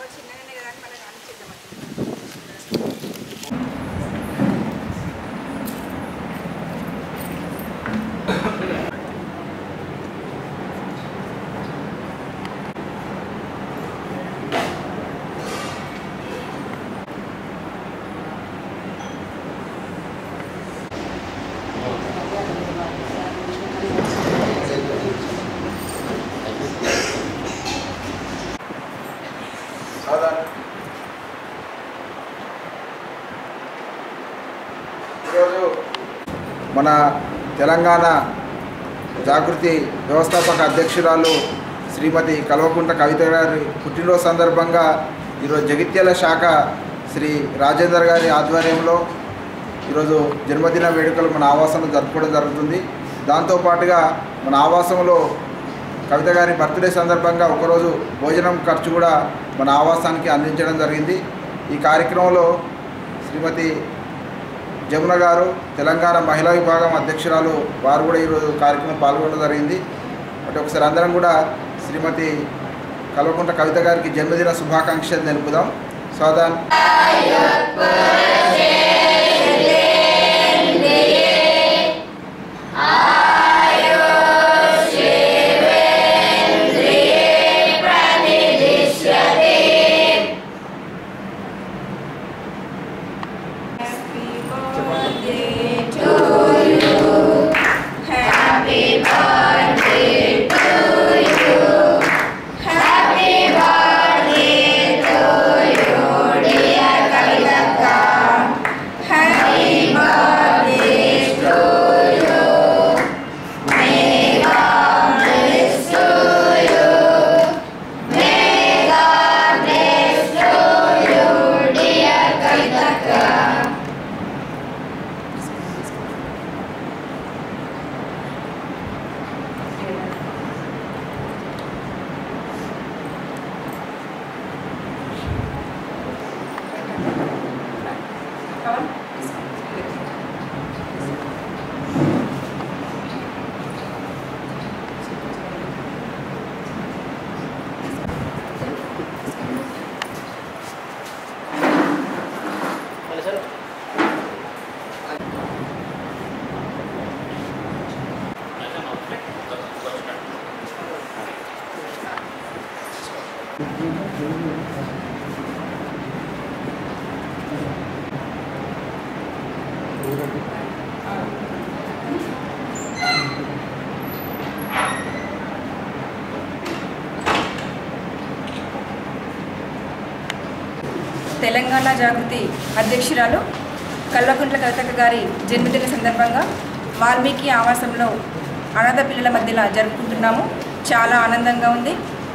చిన్నగానే కదా అని మళ్ళీ రానిచ్చేద్దాం సాధారణ ఈరోజు మన తెలంగాణ జాగృతి వ్యవస్థాపక అధ్యక్షురాలు శ్రీమతి కల్వకుంట కవిత గారి పుట్టినరోజు సందర్భంగా ఈరోజు జగిత్యాల శాఖ శ్రీ రాజేందర్ గారి ఆధ్వర్యంలో ఈరోజు జన్మదిన వేడుకలు మన ఆవాసంలో జరుపుకోవడం జరుగుతుంది దాంతోపాటుగా మన ఆవాసంలో కవిత గారి బర్త్డే సందర్భంగా ఒకరోజు భోజనం ఖర్చు కూడా మన ఆవాసానికి అందించడం జరిగింది ఈ కార్యక్రమంలో శ్రీమతి జమున గారు తెలంగాణ మహిళా విభాగం అధ్యక్షురాలు వారు కూడా ఈరోజు కార్యక్రమం పాల్గొనడం జరిగింది అంటే ఒకసారి అందరం కూడా శ్రీమతి కల్వకుంట కవిత గారికి జన్మదిన శుభాకాంక్షలు తెలుపుదాం సాధారణ తెలంగాణ జాగృతి అధ్యక్షురాలు కల్వకుంట్ల కవితక్క గారి జన్మదిన సందర్భంగా వాల్మీకి ఆవాసంలో అనాథ పిల్లల మధ్యలో జరుపుకుంటున్నాము చాలా ఆనందంగా ఉంది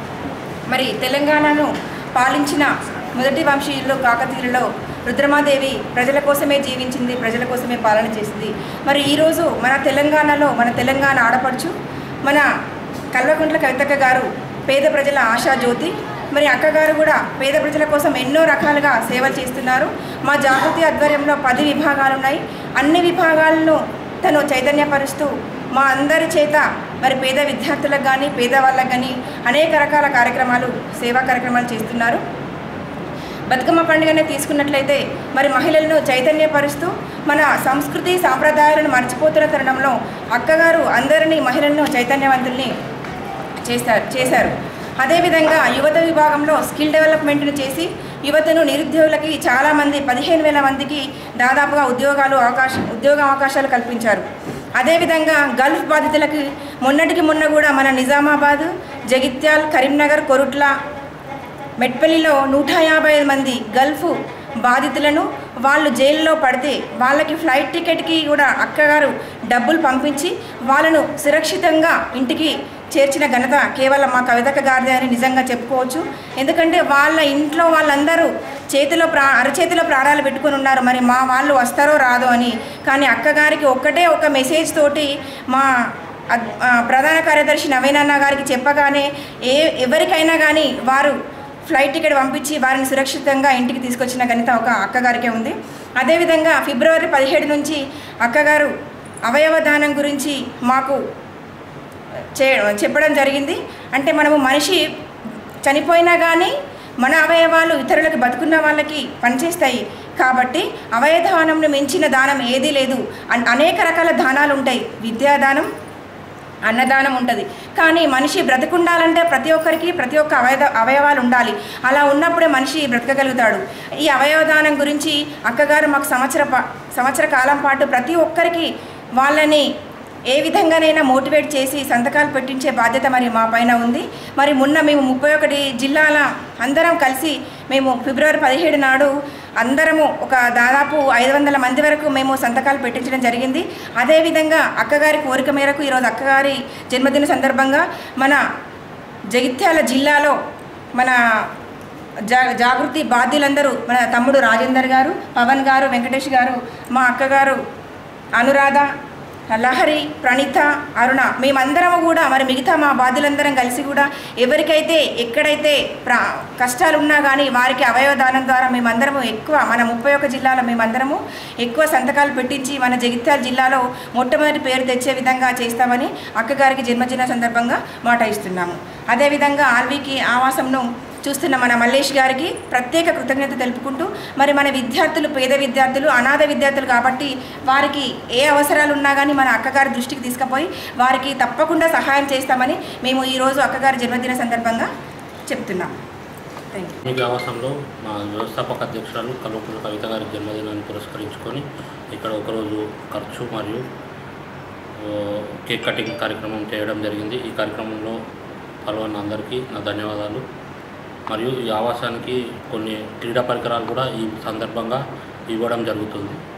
మరి తెలంగాణను పాలించిన మొదటి వంశీయుల్లో కాకతీయులలో రుద్రమాదేవి ప్రజల కోసమే జీవించింది ప్రజల కోసమే పాలన చేసింది మరి ఈరోజు మన తెలంగాణలో మన తెలంగాణ ఆడపడుచు మన కల్వకుంట్ల కవితక్క గారు పేద ప్రజల ఆశా జ్యోతి మరి అక్కగారు కూడా పేద ప్రజల కోసం ఎన్నో రకాలుగా సేవలు చేస్తున్నారు మా జాగృతి ఆధ్వర్యంలో పది విభాగాలు ఉన్నాయి అన్ని విభాగాలను తను చైతన్యపరుస్తూ మా అందరి చేత మరి పేద విద్యార్థులకు కానీ పేదవాళ్ళకు కానీ అనేక రకాల కార్యక్రమాలు సేవా కార్యక్రమాలు చేస్తున్నారు బతుకమ్మ పండుగనే తీసుకున్నట్లయితే మరి మహిళలను చైతన్యపరుస్తూ మన సంస్కృతి సాంప్రదాయాలను మర్చిపోతున్న తరుణంలో అక్కగారు అందరినీ మహిళలను చైతన్యవంతుల్ని చేస్తారు చేశారు అదేవిధంగా యువత విభాగంలో స్కిల్ డెవలప్మెంట్ను చేసి యువతను నిరుద్యోగులకి చాలామంది పదిహేను వేల మందికి దాదాపుగా ఉద్యోగాలు అవకాశం ఉద్యోగ అవకాశాలు కల్పించారు అదేవిధంగా గల్ఫ్ బాధితులకి మొన్నటికి మొన్న కూడా మన నిజామాబాద్ జగిత్యాల్ కరీంనగర్ కొరుట్ల మెట్పల్లిలో నూట యాభై ఐదు మంది గల్ఫ్ బాధితులను వాళ్ళు జైల్లో పడితే వాళ్ళకి ఫ్లైట్ టికెట్కి కూడా అక్కగారు డబ్బులు పంపించి వాళ్ళను సురక్షితంగా ఇంటికి చేర్చిన ఘనత కేవలం మా కవితక్క గారిదే అని నిజంగా చెప్పుకోవచ్చు ఎందుకంటే వాళ్ళ ఇంట్లో వాళ్ళందరూ చేతిలో ప్రా అరచేతిలో ప్రాణాలు పెట్టుకొని ఉన్నారు మరి మా వాళ్ళు వస్తారో రాదో అని కానీ అక్కగారికి ఒక్కటే ఒక మెసేజ్ తోటి మా అద్- ఆ, ప్రధాన కార్యదర్శి నవీనన్న గారికి చెప్పగానే ఏ ఎవరికైనా కానీ వారు ఫ్లైట్ టికెట్ పంపించి వారిని సురక్షితంగా ఇంటికి తీసుకొచ్చిన ఘనత ఒక అక్కగారికే ఉంది అదేవిధంగా ఫిబ్రవరి పదిహేడు నుంచి అక్కగారు అవయవ దానం గురించి మాకు చే చెప్పడం జరిగింది అంటే మనము మనిషి చనిపోయినా కానీ మన అవయవాలు ఇతరులకు బతుకున్న వాళ్ళకి పనిచేస్తాయి కాబట్టి అవయదానంను మించిన దానం ఏదీ లేదు అన్- అనేక రకాల దానాలు ఉంటాయి విద్యాదానం అన్నదానం ఉంటుంది కానీ మనిషి బ్రతికుండాలంటే ప్రతి ఒక్కరికి ప్రతి ఒక్క అవయవ అవయవాలు ఉండాలి అలా ఉన్నప్పుడే మనిషి బ్రతకగలుగుతాడు ఈ అవయవదానం గురించి అక్కగారు మాకు సంవత్సర పా- సంవత్సర కాలం పాటు ప్రతి ఒక్కరికి వాళ్ళని ఏ విధంగానైనా మోటివేట్ చేసి సంతకాలు పెట్టించే బాధ్యత మరి మా పైన ఉంది మరి మొన్న మేము ముప్పై ఒకటి జిల్లాల అందరం కలిసి మేము ఫిబ్రవరి పదిహేడు నాడు అందరము ఒక దాదాపు ఐదు వందల మంది వరకు మేము సంతకాలు పెట్టించడం జరిగింది అదేవిధంగా అక్కగారి కోరిక మేరకు ఈరోజు అక్కగారి జన్మదిన సందర్భంగా మన జగిత్యాల జిల్లాలో మన జా జాగృతి బాధ్యులందరూ మన తమ్ముడు రాజేందర్ గారు పవన్ గారు వెంకటేష్ గారు మా అక్కగారు అనురాధ లహరి ప్రణీత అరుణ మేమందరము కూడా మరి మిగతా మా బాధ్యులందరం కలిసి కూడా ఎవరికైతే ఎక్కడైతే ప్రా కష్టాలు ఉన్నా కానీ వారికి అవయవ దానం ద్వారా మేమందరము ఎక్కువ మన ముప్పై ఒక్క జిల్లాలో మేమందరము ఎక్కువ సంతకాలు పెట్టించి మన జగిత్యాల జిల్లాలో మొట్టమొదటి పేరు తెచ్చే విధంగా చేస్తామని అక్కగారికి జన్మదిన సందర్భంగా మాట ఇస్తున్నాము అదేవిధంగా ఆల్వీకి ఆవాసంను చూస్తున్న మన మల్లేష్ గారికి ప్రత్యేక కృతజ్ఞత తెలుపుకుంటూ మరి మన విద్యార్థులు పేద విద్యార్థులు అనాథ విద్యార్థులు కాబట్టి వారికి ఏ అవసరాలు ఉన్నా కానీ మన అక్కగారి దృష్టికి తీసుకుపోయి వారికి తప్పకుండా సహాయం చేస్తామని మేము ఈరోజు అక్కగారి జన్మదిన సందర్భంగా చెప్తున్నాం థ్యాంక్ యూ మీకు ఆవాసంలో మా వ్యవస్థాపక అధ్యక్షురాలు కల్వకుంట్ల కవిత గారి జన్మదినాన్ని పురస్కరించుకొని ఇక్కడ ఒకరోజు ఖర్చు మరియు ఓ, కేక్ కటింగ్ కార్యక్రమం చేయడం జరిగింది ఈ కార్యక్రమంలో పాల్గొన్న అందరికీ నా ధన్యవాదాలు మరియు ఈ ఆవాసానికి కొన్ని క్రీడా పరికరాలు కూడా ఈ సందర్భంగా ఇవ్వడం జరుగుతుంది